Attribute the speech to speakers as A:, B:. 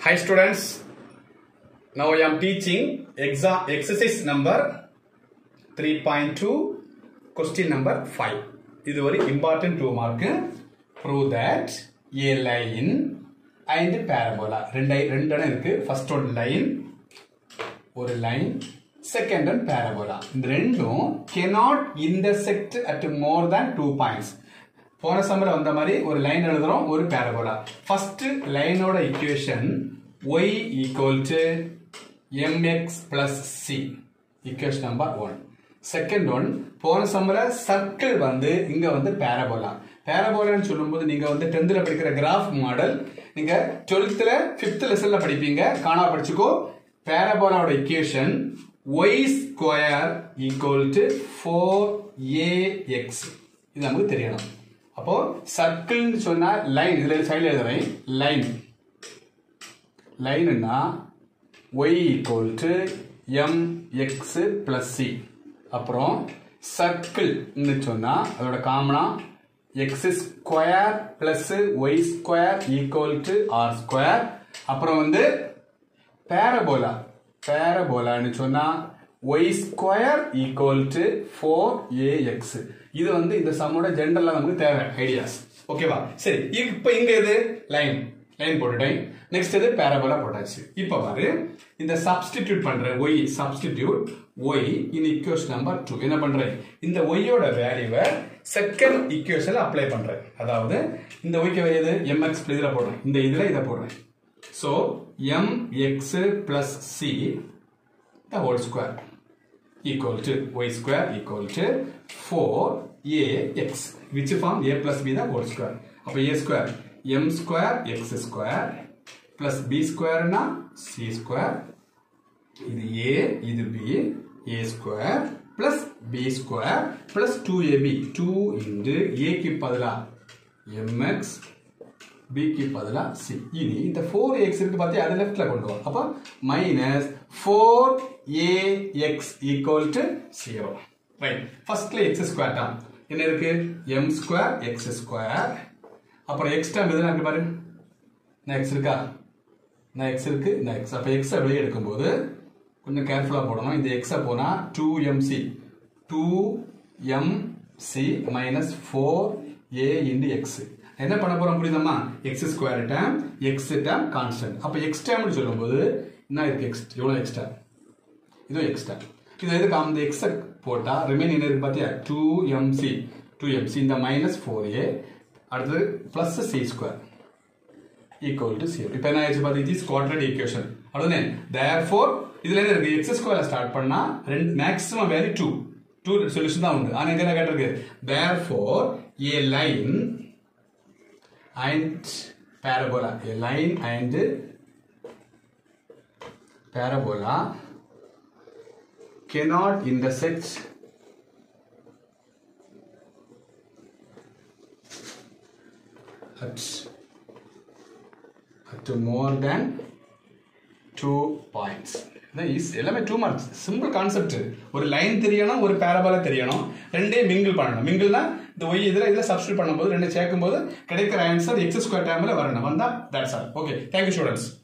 A: Hi students, now I am teaching exam exercise number 3.2 question number 5. இது ஒரு important two mark prove that a line and parabola ரெண்டு ரெண்டு இடம் இருக்கு first one line ஒரு line second and parabola இந்த ரெண்டும் cannot intersect at more than two points போன சம்மர் வந்த மாதிரி ஒரு லைன் எழுதுறோம் ஒரு பேரபோலா ஃபர்ஸ்ட் லைனோட equation y equal to mx plus C equation number one second one போன சம்மர சர்க்கிள் வந்து இங்க வந்து பேரபோலா பேரபோலான்னு சொல்லும்போது நீங்க வந்து டென்த்ல படிக்கிற கிராஃப் மாடல் நீங்க டுவெல்த்ல ஃபிஃப்த் லெசன்ல படிப்பீங்க காணா படிச்சுக்கோ பேரபோலாவோட equation y square equal to four A X இது நமக்கு தெரியணும் அப்போ சர்க்கிள்னு சொன்னா லைன் இதுல சைடுல எழுதுறேன் லைன் லைன்னா y equal to M X plus C அப்புறம் சர்க்கிள்னு சொன்னா அதோட காமனா X square plus Y square equal to R square அப்புறம் வந்து பேரபோலா பேரபோலான்னு சொன்னா Y square equal to four A X இது வந்து இந்த சம்மோட ஜென்ரலா நமக்கு தேவை ஐடியாஸ் ஓகேவா சரி இப்போ இங்க இது லைன் லைன் போட்டுட்டேன் நெக்ஸ்ட் இது பேரபோலா போட்டாச்சு இப்போ பாரு இந்த சப்ஸ்டிடியூட் பண்றேன் Y substitute Y in equation number two என்ன பண்றேன் இந்த ஒய்யோட வேல்யூவை செகண்ட் இக்குவேஷன்ல அப்ளை பண்றேன் அதாவது இந்த ஒய்க்கு வேல்யூ எம்எக்ஸ் இதுல போடுறேன் இந்த இதுல இதை போடுறேன் So mx plus c the whole square equal to y square equal to 4ax which form a plus b the whole square அப்ப a square m square x square plus b square na c square இது a இது b a square plus b square plus 2ab 2 into a க்கு பதிலா mx பிக்கு பதிலா C இனி இந்த four X இருக்கு பார்த்தியா அதை லெஃப்ட்ல கொண்டு வரும் அப்போ minus four A X equal to zero right ஃபர்ஸ்ட்ல எக்ஸ் ஸ்கொயர் டேம் என்ன இருக்கு எம் ஸ்கொயர் எக்ஸ் ஸ்கொயர் அப்புறம் எக்ஸ் டேம் எதுனா இருக்கு பாரு நான் எக்ஸ் இருக்கா நான் எக்ஸ் இருக்கு இந்த எக்ஸ் அப்போ எக்ஸை வெளியே எடுக்கும்போது கொஞ்சம் கேர்ஃபுல்லாக போடணும் இந்த எக்ஸை போனால் two M C two M C minus four A into X என்ன பண்ண போறோம் புரியுதம்மா X square term X term constant அப்ப எக்ஸ் டேம்னு சொல்லும்போது என்ன இருக்கு எக்ஸ் எவ்வளவு எக்ஸ் டேம் இதுவும் எக்ஸ் டேம் இது எதுக்கு அந்த எக்ஸ் போட்டா ரிமைன் என்ன இருக்கு பாத்தியா டூ எம்சி டூ எம்சி இந்த மைனஸ் ஃபோர் ஏ அடுத்தது plus C square equal to zero இப்போ என்ன ஆயிடுச்சு பாத்து இது குவாட்ரேட் ஈக்குவேஷன் அவ்வளவுதானே தேர் ஃபோர் இதுல என்ன இருக்கு எக்ஸ் ஸ்கொயர் ஸ்டார்ட் பண்ணா ரெண்டு maximum value two two solution தான் உண்டு ஆனா இங்க என்ன கேட்டிருக்கு therefore A line and parabola a line and parabola cannot intersect at at more than two points எல்லாமே டூ மார்க்ஸ் சிம்பிள் கான்செப்ட் ஒரு லைன் தெரியணும் ஒரு பேரபாலா தெரியணும் ரெண்டே மிங்கிள் பண்ணணும் மிங்கிள்னா இந்த ஒய் இதில் இதில் சப்ஸ்டியூட் பண்ணும்போது ரெண்டு சேர்க்கும் போது கிடைக்கிற ஆன்சர் எக்ஸ் ஸ்கொயர் டைமில் வரணும் வந்தா that's all okay thank you students